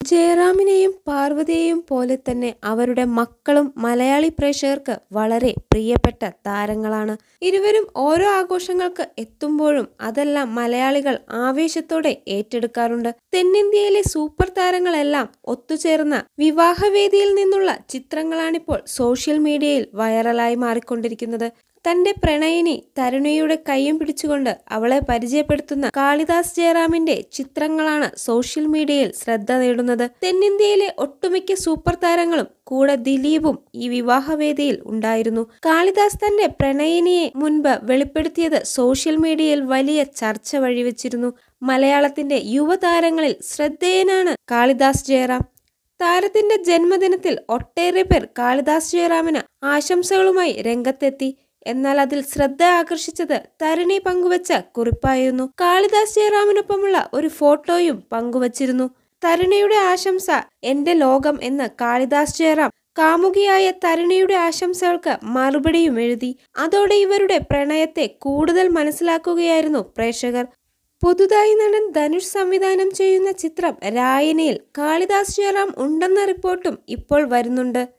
ജയറാമിനെയും പാർവതിയെയും പോലെ തന്നെ അവരുടെ മക്കളും മലയാളി പ്രേക്ഷകർക്ക് വളരെ പ്രിയപ്പെട്ട താരങ്ങളാണ് ഇരുവരും ഓരോ ആഘോഷങ്ങൾക്ക് എത്തുമ്പോഴും അതെല്ലാം മലയാളികൾ ആവേശത്തോടെ ഏറ്റെടുക്കാറുണ്ട് തെന്നിന്ത്യയിലെ സൂപ്പർ താരങ്ങളെല്ലാം ഒത്തുചേർന്ന വിവാഹവേദിയിൽ നിന്നുള്ള ചിത്രങ്ങളാണിപ്പോൾ സോഷ്യൽ മീഡിയയിൽ വൈറലായി മാറിക്കൊണ്ടിരിക്കുന്നത് തന്റെ പ്രണയിനി തരുണിയുടെ കൈയും പിടിച്ചുകൊണ്ട് അവളെ പരിചയപ്പെടുത്തുന്ന കാളിദാസ് ജയറാമിന്റെ ചിത്രങ്ങളാണ് സോഷ്യൽ മീഡിയയിൽ ശ്രദ്ധ നേടുന്നത് തെന്നിന്ത്യയിലെ ഒട്ടുമിക്ക സൂപ്പർ താരങ്ങളും കൂടെ ദിലീപും ഈ വിവാഹവേദിയിൽ ഉണ്ടായിരുന്നു കാളിദാസ് തന്റെ പ്രണയിനിയെ മുൻപ് വെളിപ്പെടുത്തിയത് സോഷ്യൽ മീഡിയയിൽ വലിയ ചർച്ച വഴിവെച്ചിരുന്നു മലയാളത്തിന്റെ യുവതാരങ്ങളിൽ ശ്രദ്ധേയനാണ് കാളിദാസ് ജയറാം താരത്തിന്റെ ജന്മദിനത്തിൽ ഒട്ടേറെ പേർ കാളിദാസ് ജയറാമിന് ആശംസകളുമായി രംഗത്തെത്തി എന്നാൽ അതിൽ ശ്രദ്ധ ആകർഷിച്ചത് തരുണി പങ്കുവച്ച കുറിപ്പായിരുന്നു കാളിദാസ് ജയറാമിനൊപ്പമുള്ള ഒരു ഫോട്ടോയും പങ്കുവച്ചിരുന്നു തരുണിയുടെ ആശംസ എന്റെ ലോകം എന്ന് കാളിദാസ് ജയറാം കാമുകിയായ തരുണിയുടെ ആശംസകൾക്ക് മറുപടിയും എഴുതി അതോടെ ഇവരുടെ പ്രണയത്തെ കൂടുതൽ മനസ്സിലാക്കുകയായിരുന്നു പ്രേക്ഷകർ പുതുതായി നടൻ ധനുഷ് സംവിധാനം ചെയ്യുന്ന ചിത്രം രായനിയിൽ കാളിദാസ് ജയറാം ഉണ്ടെന്ന റിപ്പോർട്ടും ഇപ്പോൾ വരുന്നുണ്ട്